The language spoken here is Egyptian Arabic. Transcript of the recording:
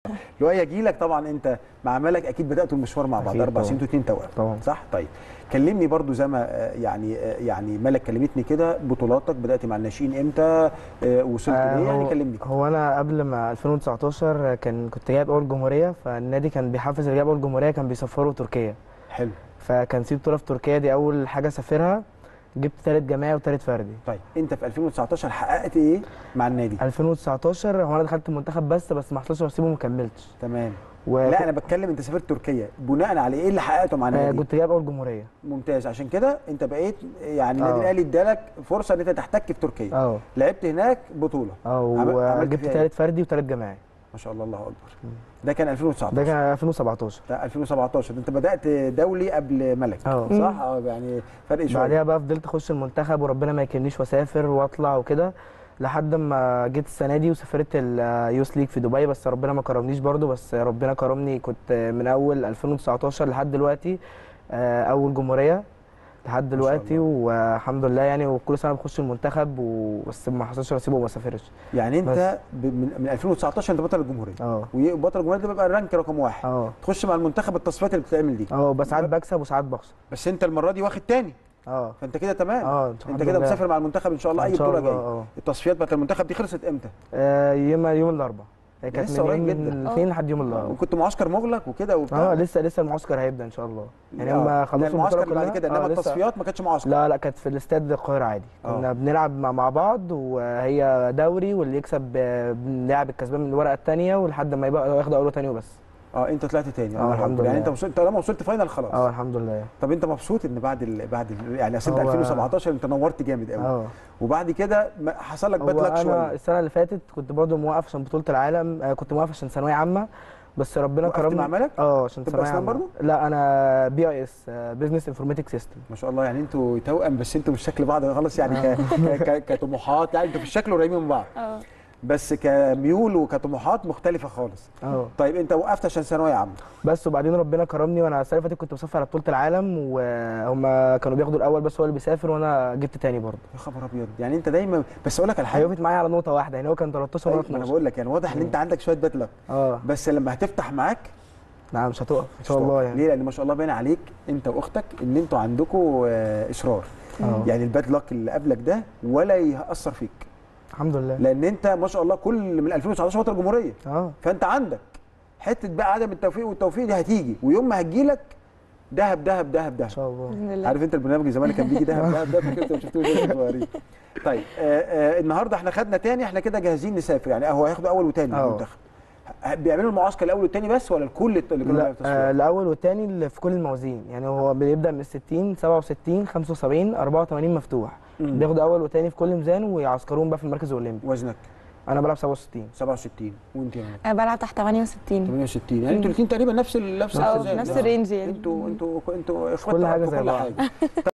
لؤي اجي لك طبعا انت مع ملك اكيد بداتوا المشوار مع بعض أكيد اربع طبعاً. سنين انتوا اتنين توأم طبعا صح طيب كلمني برضو زي ما آه، يعني آه، يعني ملك كلمتني كده بطولاتك بدات مع الناشئين امتى آه، وصلت آه، ليه يعني هو- كلمني هو انا قبل ما 2019 كان كنت جايب اول جمهوريه فالنادي كان بيحفز اللي جايب اول جمهوريه كان بيسفره تركيا حلو فكان في بطوله في تركيا دي اول حاجه سافرها جبت ثالث جماعي وثالث فردي طيب انت في 2019 حققت ايه مع النادي 2019 هو انا دخلت المنتخب بس بس ما حصلش نصيب وما كملتش تمام و... لا انا بتكلم انت سافرت تركيا بناء على ايه اللي حققته مع آه، النادي كنت جايب اول جمهوريه ممتاز عشان كده انت بقيت يعني النادي آه. الاهلي ادالك فرصه ان انت تحتك في تركيا اه لعبت هناك بطوله اه عمل- عملت وجبت فيها ثالث فردي وثالث جماعي ما شاء الله الله اكبر ده كان 2019 ده كان 2017 ده 2017 ده انت بدات دولي قبل ملك اه صح اه يعني فرق شويه بعدها بقى فضلت اخش المنتخب وربنا ما يكرمنيش واسافر واطلع وكده لحد ما جيت السنه دي وسافرت اليوس ليج في دبي بس ربنا ما كرمنيش برضو بس ربنا كرمني كنت من اول 2019 لحد دلوقتي آه، اول جمهوريه لحد شاء دلوقتي والحمد لله يعني وكل سنه بخش المنتخب و- بس ما حصلش نصيب وما سافرش يعني انت ب- من من 2019 انت بطل الجمهوريه اه وبطل الجمهوريه ده بيبقى الرانك رقم واحد اه تخش مع المنتخب التصفيات اللي بتتعمل دي اه بس ساعات بكسب وساعات بخسر بس انت المره دي واخد تاني اه فانت كده تمام اه انت الحمد كده لله. مسافر مع المنتخب ان شاء الله اي إن شاء بطوله الله، جايه اه التصفيات بتاعت المنتخب دي خلصت امتى آه، يوم يوم الاربعاء هي كانت لسه من قريب يوم جدا. الاثنين لحد يوم الاربعاء وكنت معسكر مغلق وكده وبتاع اه لسه لسه المعسكر هيبدا ان شاء الله يعني آه، هم ده خلصوا المعسكر البطوله اللي بعد كلها كده انما آه، لسه- التصفيات ما كانتش معسكر لا لا كانت في الاستاد القاهره عادي آه. كنا بنلعب مع مع بعض وهي دوري واللي يكسب آه، بنلعب الكسبان من الورقه الثانيه ولحد ما يبقى ياخد اول وثاني وبس اه انت طلعت تاني اه، الله الحمد أكبر. يعني لله. انت وصلت طالما وصلت فاينل خلاص اه الحمد لله طب انت مبسوط ان بعد ال... بعد ال... يعني اصل انت هو- 2017 انت نورت جامد قوي اه وبعد كده ما- حصل لك باد هو لك انا شويه السنه اللي فاتت كنت برضو موقف عشان بطوله العالم آه، كنت موقف عشان ثانويه عامه بس ربنا وقفت كرمني مع ملك؟ اه عشان طب ثانويه أسنان عامه برضو؟ لا انا بي اي اس بزنس انفورماتيك سيستم ما شاء الله يعني انتوا توأم بس انتوا مش شكل بعض خالص يعني ك... ك... ك... كطموحات يعني انتوا في الشكل قريبين من بعض اه بس كميول وكطموحات مختلفه خالص اه طيب انت وقفت عشان ثانويه عامه بس وبعدين ربنا كرمني وانا السنه اللي فاتت كنت بسافر على بطوله العالم وهم كانوا بياخدوا الاول بس هو اللي بيسافر وانا جبت تاني برضه يا خبر ابيض يعني انت دايما بس اقول لك على حاجه هيوقفت معايا على نقطه واحده يعني هو كان 13 وانا أيوة، ما انا 12 بقول لك يعني واضح ان انت عندك شويه باد لك اه بس لما هتفتح معاك لا مش هتقف ان شاء الله يعني ليه لان ما شاء الله باين عليك انت واختك ان انتوا عندكم آه، اصرار اه يعني الباد لك اللي قبلك ده ولا ياثر فيك الحمد لله لان انت ما شاء الله كل من 2019 بطل جمهوريه اه فانت عندك حته بقى عدم التوفيق والتوفيق دي هتيجي ويوم ما هتجيلك دهب دهب دهب ان دهب شاء الله باذن الله عارف انت البرنامج زمان كان بيجي دهب دهب دهب كنت شفتوه وانتوا صغيرين طيب آه آه النهارده احنا خدنا تاني احنا كده جاهزين نسافر يعني هو هياخدوا اول وتاني اه. المنتخب ه- بيعملوا المعسكر الاول والتاني بس ولا الكل اللي كانوا لا بيعملوا آه التصفيات؟ الاول والثاني اللي في كل الموازين يعني هو بيبدا من 60 67 75 84 مفتوح مم. بياخدوا اول وثاني في كل ميزان ويعسكروهم بقى في المركز الاولمبي وزنك انا بلعب 67 67 وانت يا ماما؟ انا بلعب تحت 68 68 يعني انتوا الاثنين تقريبا نفس ال- نفس اه الأوزان. نفس آه. الرينج يعني انتوا انتوا انتوا اخوات كل حاجة في زي كل بعض. حاجه